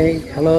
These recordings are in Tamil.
ஹாய் ஹலோ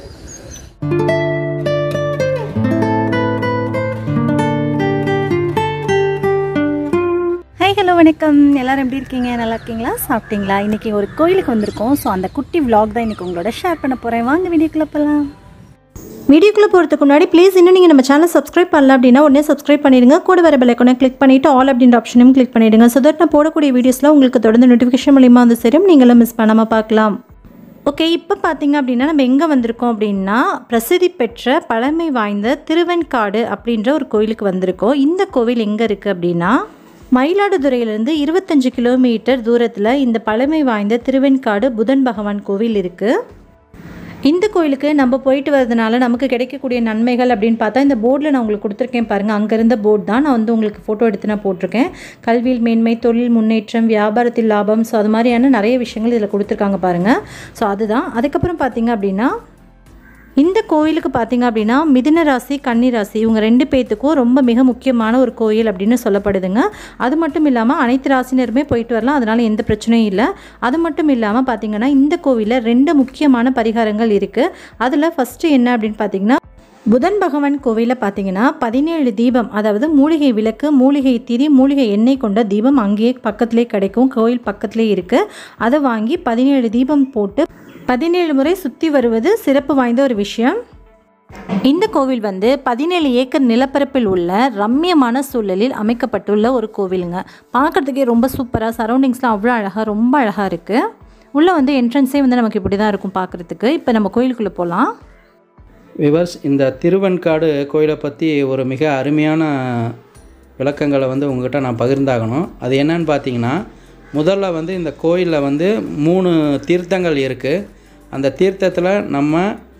ஹாய் ஹலோ வணக்கம் எல்லாரும் எப்படி இருக்கீங்க நல்லா இருக்கீங்களா சாப்பிட்டீங்களா இன்றைக்கி ஒரு கோயிலுக்கு வந்திருக்கோம் ஸோ அந்த குட்டி vlog தான் இன்றைக்கி உங்களோட ஷேர் பண்ண போகிறேன் வாங்க வீடியோக்குள்ளே போகலாம் வீடியோக்குள்ளே போகிறதுக்கு முன்னாடி ப்ளீஸ் இன்னும் நீங்கள் நம்ம சேனல் சப்ஸ்கிரைப் பண்ணல அப்படின்னா உடனே சப்ஸ்கிரைப் பண்ணிடுங்க கூட வர பெல்லைக்கனை கிளிக் பண்ணிவிட்டு ஆல் அப்படின்ற ஆப்ஷனையும் கிளிக் பண்ணிவிடுங்க ஸோ தட் நான் போடக்கூடிய வீடியோஸில் உங்களுக்கு தொடர்ந்து நோட்டிஃபிகேஷன் மூலியமாக வந்து சரி நீங்களும் மிஸ் பண்ணாமல் பார்க்கலாம் ஓகே இப்போ பார்த்தீங்க அப்படின்னா நம்ம எங்கே வந்திருக்கோம் அப்படின்னா பிரசித்தி பெற்ற பழமை வாய்ந்த திருவெண்காடு அப்படின்ற ஒரு கோயிலுக்கு வந்திருக்கோம் இந்த கோவில் எங்கே இருக்குது அப்படின்னா மயிலாடுதுறையிலேருந்து இருபத்தஞ்சு கிலோமீட்டர் தூரத்தில் இந்த பழமை வாய்ந்த திருவெண்காடு புதன் பகவான் கோவில் இருக்குது இந்த கோயிலுக்கு நம்ம போயிட்டு வரதுனால நமக்கு கிடைக்கக்கூடிய நன்மைகள் அப்படின்னு பார்த்தா இந்த போர்டில் நான் உங்களுக்கு கொடுத்துருக்கேன் பாருங்கள் அங்கே இருந்த போர்டு தான் நான் வந்து உங்களுக்கு ஃபோட்டோ எடுத்து நான் போட்டிருக்கேன் கல்வியில் மேன்மை தொழில் முன்னேற்றம் வியாபாரத்தில் லாபம் ஸோ அது மாதிரியான நிறைய விஷயங்கள் இதில் கொடுத்துருக்காங்க பாருங்கள் ஸோ அதுதான் அதுக்கப்புறம் பார்த்தீங்க அப்படின்னா இந்த கோயிலுக்கு பார்த்தீங்க அப்படின்னா மிதுன ராசி கன்னி ராசி இவங்க ரெண்டு பேர்த்துக்கும் ரொம்ப மிக முக்கியமான ஒரு கோயில் அப்படின்னு சொல்லப்படுதுங்க அது மட்டும் இல்லாமல் அனைத்து ராசினருமே போயிட்டு வரலாம் அதனால் எந்த பிரச்சனையும் இல்லை அது மட்டும் இல்லாமல் பார்த்தீங்கன்னா இந்த கோவிலில் ரெண்டு முக்கியமான பரிகாரங்கள் இருக்குது அதில் ஃபஸ்ட்டு என்ன அப்படின்னு பார்த்தீங்கன்னா புதன் பகவான் கோவிலில் பார்த்தீங்கன்னா பதினேழு தீபம் அதாவது மூலிகை விளக்கு மூலிகை திரி மூலிகை எண்ணெய் கொண்ட தீபம் அங்கேயே பக்கத்துலேயே கிடைக்கும் கோயில் பக்கத்துலேயே இருக்குது அதை வாங்கி பதினேழு தீபம் போட்டு பதினேழு முறை சுற்றி வருவது சிறப்பு வாய்ந்த ஒரு விஷயம் இந்த கோவில் வந்து பதினேழு ஏக்கர் நிலப்பரப்பில் உள்ள ரம்மியமான சூழலில் அமைக்கப்பட்டுள்ள ஒரு கோவிலுங்க பார்க்குறதுக்கே ரொம்ப சூப்பராக சரௌண்டிங்ஸ்லாம் அவ்வளோ அழகாக ரொம்ப அழகாக இருக்குது உள்ளே வந்து என்ட்ரன்ஸே வந்து நமக்கு இப்படி தான் இருக்கும் பார்க்குறதுக்கு இப்போ நம்ம கோயிலுக்குள்ளே போகலாம் விவர்ஸ் இந்த திருவெண்காடு கோயிலை பற்றி ஒரு மிக அருமையான விளக்கங்களை வந்து உங்ககிட்ட நான் பகிர்ந்தாகணும் அது என்னன்னு பார்த்தீங்கன்னா முதல்ல வந்து இந்த கோயிலில் வந்து மூணு தீர்த்தங்கள் இருக்குது அந்த தீர்த்தத்தில் நம்ம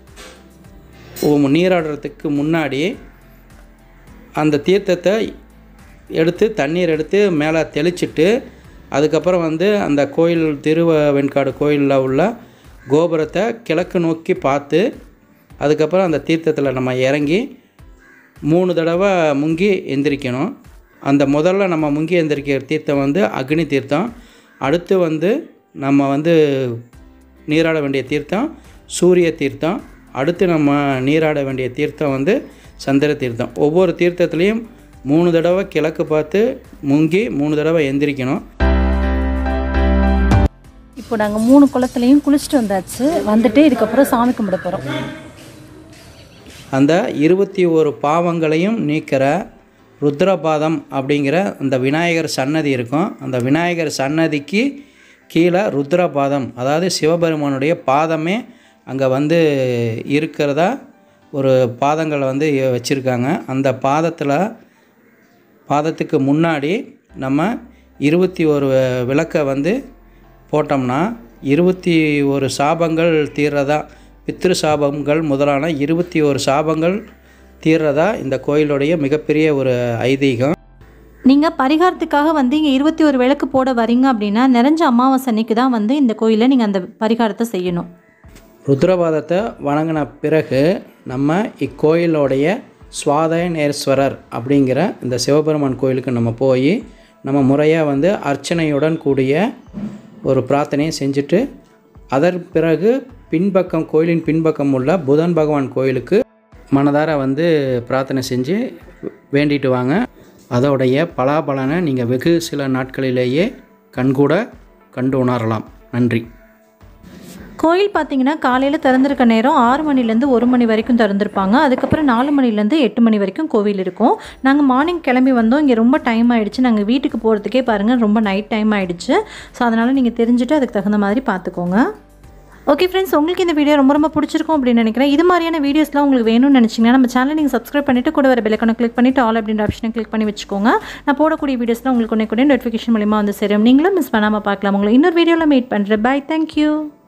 ஓ- நீராடுறதுக்கு முன்னாடி அந்த தீர்த்தத்தை எடுத்து தண்ணீர் எடுத்து மேலே தெளிச்சிட்டு அதுக்கப்புறம் வந்து அந்த கோயில் திருவெண்காடு கோயிலில் உள்ள கோபுரத்தை கிழக்கு நோக்கி பார்த்து அதுக்கப்புறம் அந்த தீர்த்தத்தில் நம்ம இறங்கி மூணு தடவை முங்கி எந்திரிக்கணும் அந்த முதல்ல நம்ம முங்கி எந்திரிக்கிற தீர்த்தம் வந்து அக்னி தீர்த்தம் அடுத்து வந்து நம்ம வந்து நீராட வேண்டிய தீர்த்தம் சூரிய தீர்த்தம் அடுத்து நம்ம நீராட வேண்டிய தீர்த்தம் வந்து சந்திர தீர்த்தம் ஒவ்வொரு தீர்த்தத்துலேயும் மூணு தடவை கிழக்கு பார்த்து முங்கி மூணு தடவை எந்திரிக்கணும் இப்போ நாங்கள் மூணு குளத்துலையும் குளிச்சுட்டு வந்தாச்சு வந்துட்டு இதுக்கப்புறம் சாமி கும்பிட போகிறோம் அந்த இருபத்தி ஒரு பாவங்களையும் நீக்கிற ருத்ரபாதம் அப்படிங்கிற அந்த விநாயகர் சன்னதி இருக்கும் அந்த விநாயகர் சன்னதிக்கு கீழே ருத்ரபாதம் அதாவது சிவபெருமானுடைய பாதமே அங்கே வந்து இருக்கிறதா ஒரு பாதங்களை வந்து வச்சுருக்காங்க அந்த பாதத்தில் பாதத்துக்கு முன்னாடி நம்ம இருபத்தி ஒரு விளக்கை வந்து போட்டோம்னா இருபத்தி ஒரு சாபங்கள் தீர்றதா பித்ரு சாபங்கள் முதலான இருபத்தி ஒரு சாபங்கள் தீர்றதா இந்த கோயிலுடைய மிகப்பெரிய ஒரு ஐதீகம் நீங்கள் பரிகாரத்துக்காக வந்து இங்கே இருபத்தி ஒரு விளக்கு போட வரீங்க அப்படின்னா நிறைஞ்ச அமாவாசை அன்னைக்கு தான் வந்து இந்த கோயிலில் நீங்கள் அந்த பரிகாரத்தை செய்யணும் ருத்ரபாதத்தை வணங்கின பிறகு நம்ம இக்கோயிலோடைய சுவாதயனேஸ்வரர் அப்படிங்கிற இந்த சிவபெருமான் கோயிலுக்கு நம்ம போய் நம்ம முறையாக வந்து அர்ச்சனையுடன் கூடிய ஒரு பிரார்த்தனையை செஞ்சுட்டு அதன் பிறகு பின்பக்கம் கோயிலின் பின்பக்கம் உள்ள புதன் பகவான் கோயிலுக்கு மனதார வந்து பிரார்த்தனை செஞ்சு வேண்டிட்டு வாங்க அதோடைய பலாபலனை நீங்கள் வெகு சில நாட்களிலேயே கண்கூட கண்டு உணரலாம் நன்றி கோயில் பார்த்தீங்கன்னா காலையில் திறந்திருக்க நேரம் ஆறு மணிலேருந்து ஒரு மணி வரைக்கும் திறந்திருப்பாங்க அதுக்கப்புறம் நாலு மணிலேருந்து எட்டு மணி வரைக்கும் கோவில் இருக்கும் நாங்கள் மார்னிங் கிளம்பி வந்தோம் இங்கே ரொம்ப டைம் ஆயிடுச்சு நாங்கள் வீட்டுக்கு போகிறதுக்கே பாருங்கள் ரொம்ப நைட் டைம் ஆயிடுச்சு ஸோ அதனால் நீங்கள் தெரிஞ்சுட்டு அதுக்கு தகுந்த மாதிரி பார்த்துக்கோங்க ஓகே ஃப்ரெண்ட்ஸ் உங்களுக்கு இந்த வீடியோ ரொம்ப ரொம்ப பிடிச்சிருக்கும் அப்படின்னு நினைக்கிறேன் இது மாதிரியான வீடியோஸ்லாம் உங்களுக்கு வேணும்னு நினச்சிங்கன்னா நம்ம சேனலை நீங்கள் சப்ஸ்கிரைப் பண்ணிவிட்டு கூட வர பெல்லைக்கான கிளிக் பண்ணிவிட்டு ஆல் அப்படின்ற ஆப்ஷனை கிளிக் பண்ணி வச்சுக்கோங்க நான் போடக்கூடிய வீடியோஸ்லாம் உங்களுக்கு உடனே கூட நோட்டிஃபிகேஷன் மூலிமா வந்து சேரும் நீங்களும் மிஸ் பண்ணாமல் பார்க்கலாம் உங்களை இன்னொரு வீடியோவில் மீட் பண்ணுறேன் பை தேங்க்யூ